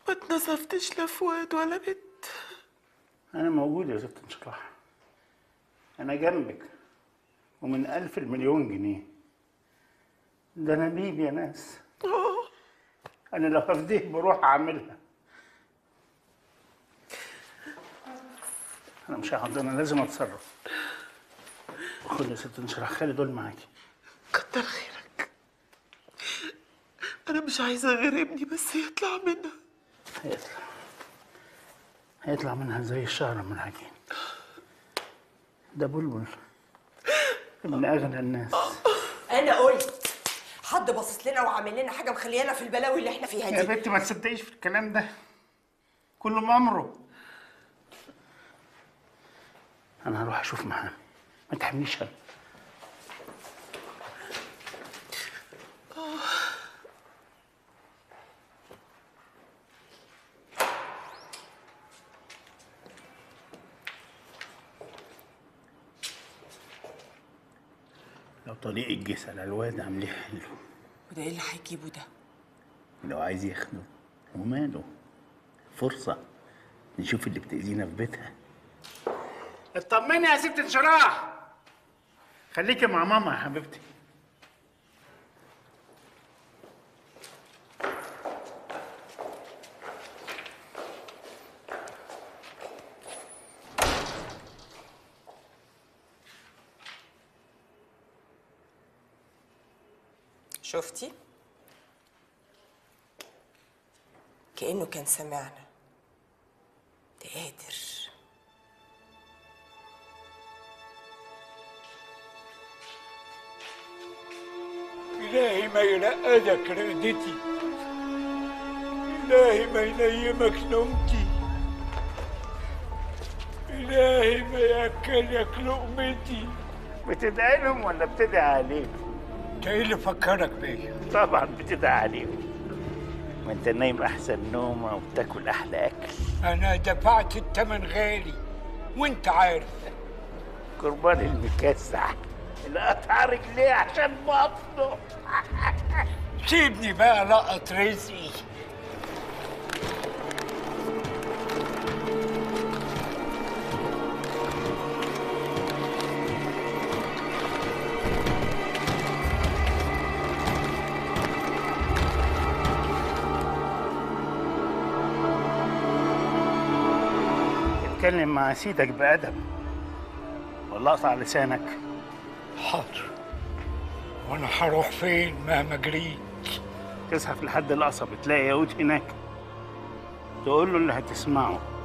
ما اتنصفتش لا فؤاد ولا بنت انا موجود يا ست انشراح انا جنبك ومن الف المليون جنيه ده انا بيبي يا ناس اه انا لو هفديه بروح اعملها انا مش هقعد انا لازم اتصرف خد يا ست انشراح خلي دول معاكي كتر خيرك انا مش عايزه غير ابني بس يطلع منها هيطلع هيطلع منها زي الشعر من العجين ده بلبل ابن اغنى الناس انا قلت حد باصص لنا وعامل لنا حاجه مخليانا في البلاوي اللي احنا فيها يا دي بنتي ما تصدقيش في الكلام ده كله مأمره انا هروح اشوف محامي ما تحمليش هم لو طريق الجيش على الواد عامليه حلو وده ايه اللي هيجيبه ده لو عايز يخدم وماله فرصة نشوف اللي بتأذينا في بيتها اطمني يا ست انشراح خليكي مع ماما يا حبيبتي شفتي كانه كان سمعنا ده قادر إلهي ما يرقدك رقدتي إلهي ما ينيمك نومتي إلهي ما يأكلك لقمتي بتدعي لهم ولا بتدعي عليهم؟ انت ايه اللي فكرك بيا؟ طبعا بتدعي عليهم ما انت نايم احسن نومه وبتاكل احلى اكل أنا دفعت التمن غالي وأنت عارف قربان المكسح اللي قطع رجليه عشان بطنه سيبني بقى لقط رزقي اتكلم مع سيدك بأدب ولا اقطع لسانك حاضر وأنا هروح فين مهما جريت تزحف لحد القصب تلاقي يهود هناك تقول له اللي هتسمعه